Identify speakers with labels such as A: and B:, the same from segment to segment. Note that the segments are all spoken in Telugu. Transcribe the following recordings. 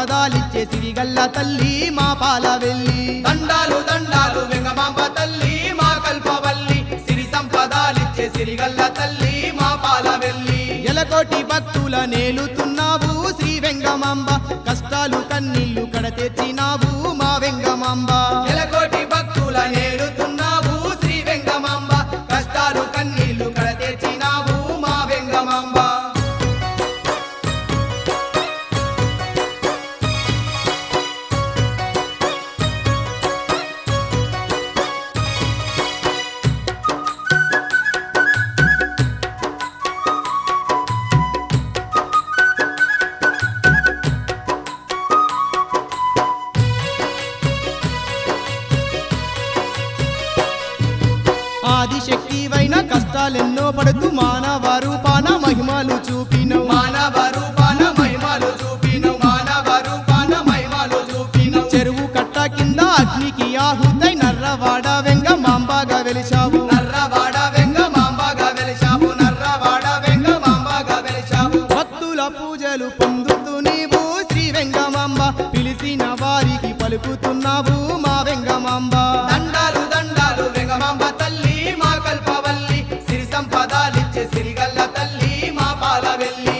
A: సంపదాలిచ్చే సిరిగల్ల తల్లి మా పాల వెళ్ళి
B: దండాలు దండాలు వెంగమాంబ తల్లి మా కల్పవల్లి సిరి సంపదాలిచ్చే సిరిగల్ల తల్లి మా పాల వెళ్ళి
A: ఎలకోటి భక్తుల నేలుతున్నావు శ్రీ వెంగమాంబ కష్టాలు కన్నీళ్లు కడతెచ్చినావు మా వెంగమాంబ
B: ఎలకోటి భక్తుల నేడుతున్నావు శ్రీ వెంగమాంబ కష్టాలు కన్నీళ్లు కడతెచ్చినావు మా వెంగమాంబ
A: ఆదిశక్తివైన కష్టాలెన్నో పడుతూ మానవ రూపాన మహిమలు చూపినవు
B: మానవ రూపాన మహిమలు చూపినవు మానవ రూపాన మహిమలు చూపినవు
A: చెరువు కట్ట కింద అగ్నికి ఆహుతై నర్రవాడ వెంగ మాంబాగా వెలిశావు
B: నర్రవాడ వెంగ మాంబగా వెలిశావు నర్రవాడ వెంగ మాంబగా వెలిశావు
A: భక్తుల పూజలు పొందుతూ నీవు శ్రీ వెంగమాంబ పిలిచిన వారికి పలుకుతున్నావు మా వెంగమాంబ
B: దండాలు దండాలు వెంగమాంబ తల్లి మా కల్పవల్లి సిరి సంపదాలిచ్చే సిరిగల్ల తల్లి మా పాల వెళ్ళి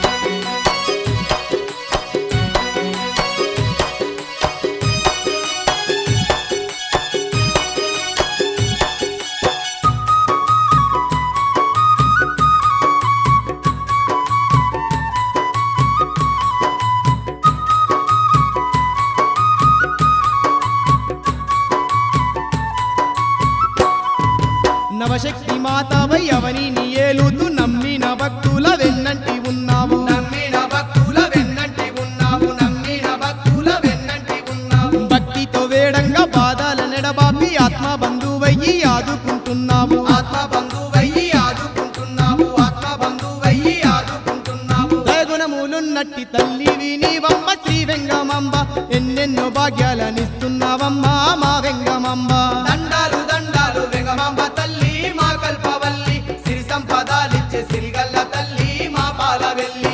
A: నవశక్తి మాతవై అవని ఏలుతూ నమ్మిన భక్తుల వెన్నంటి ఉన్నావు
B: నమ్మిన భక్తుల వెన్నంటి ఉన్నావు నమ్మిన భక్తుల వెన్నంటి ఉన్నావు
A: భక్తితో వేడంగా బాధల నెడబాపి ఆత్మ బంధువయ్యి ఆదుకుంటున్నావు
B: ఆత్మ బంధువయ్యి ఆదుకుంటున్నావు ఆత్మ బంధువయ్యి ఆదుకుంటున్నావు
A: గుణములున్నట్టి తల్లివి నీవమ్మ శ్రీ వెంగమాంబ ఎన్నెన్నో భాగ్యాలనిస్తున్నావమ్మా మా వెంగమాంబ
B: దండాలు దండాలు వెంగమాంబ తల్లి మా కల్పవల్లి సిరి సంపదాలిచ్చే సిరిగల్ల తల్లి మా పాల వెళ్ళి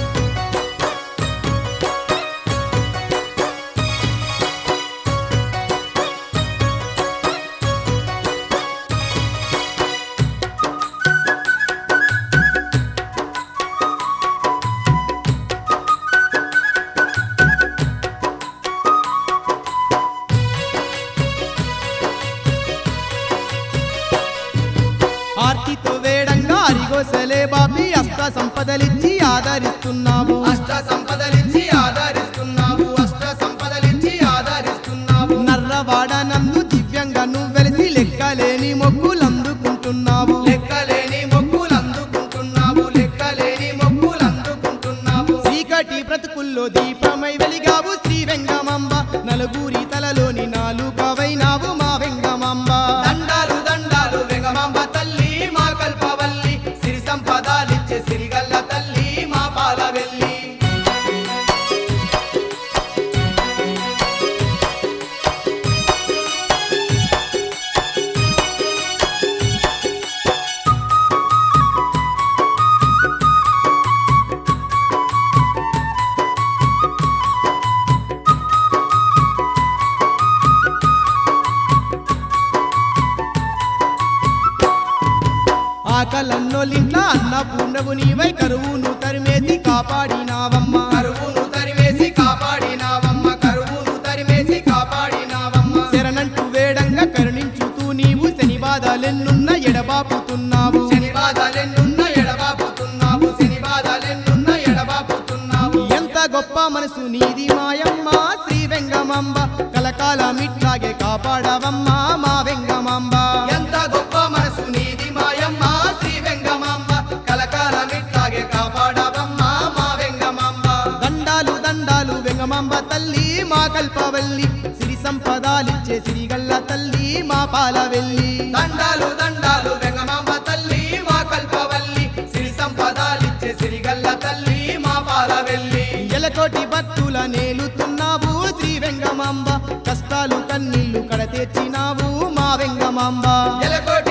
A: ఆర్తితో వేడంగా అరిగోసలే బాపి అష్ట సంపదలిచ్చి ఆదరిస్తున్నావు
B: అష్ట సంపదలిచ్చి ఆదరిస్తున్నావు అష్ట సంపదలిచ్చి ఆదరిస్తున్నావు
A: నర్రవాడ నందు దివ్యంగా నువ్వెలిసి లెక్కలేని మొక్కులందుకుంటున్నావు
B: లెక్కలేని మొక్కులు అందుకుంటున్నావు లెక్కలేని మొక్కులు అందుకుంటున్నావు
A: చీకటి బ్రతుకుల్లో దీపమై వెలిగావు శ్రీ వెంగమాంబ నలుగురి తలలోని నాలుగవైనావు మా వెంగమాంబ
B: దండాలు దండాలు వెంగమాంబ తల్లి మా కల్పవల్లి సిరి సంపదాలిచ్చే సిరిగల్ల తల్లి మా పాల వెళ్ళి
A: ఆకలన్నోలింట్ల అన్నపూర్ణవు నీవై కరువును తరిమేసి కాపాడినావమ్మ
B: కరువును తరిమేసి కాపాడినావమ్మ కరువును తరిమేసి కాపాడినావమ్మ
A: శరణంటూ వేడంగా కరుణించుతూ నీవు శని బాధలెన్నున్న ఎడబాపుతున్నావు
B: శని బాధలెన్నున్న ఎడబాపుతున్నావు శని బాధలెన్నున్న ఎడబాపుతున్నావు
A: ఎంత గొప్ప మనసు నీది మాయమ్మ శ్రీ వెంగమాంబ కలకాలమిట్లాగే కాపాడవమ్మ మా వెంగమాంబ
B: ఎంత గొప్ప మనసు నీది మాయమ్మ శ్రీ వెంగమాంబ కలకాలమిట్లాగే కాపాడవమ్మ మా వెంగమాంబ
A: దండాలు దండాలు వెంగమాంబ తల్లి మా కల్పవల్లి సిరి సంపదాలిచ్చే సిరిగల్ల తల్లి మా పాల వెళ్ళి
B: దండాలు దండాలు వెంగమాంబ తల్లి మా కల్పవల్లి సిరి సంపదాలిచ్చే సిరిగల్ల తల్లి మా పాల వెళ్ళి
A: ఎలకోటి భక్తుల నేలుతున్నావు శ్రీ వెంగమాంబ కష్టాలు కన్నీళ్లు కడతెచ్చినావు మా వెంగమాంబ
B: ఎలకోటి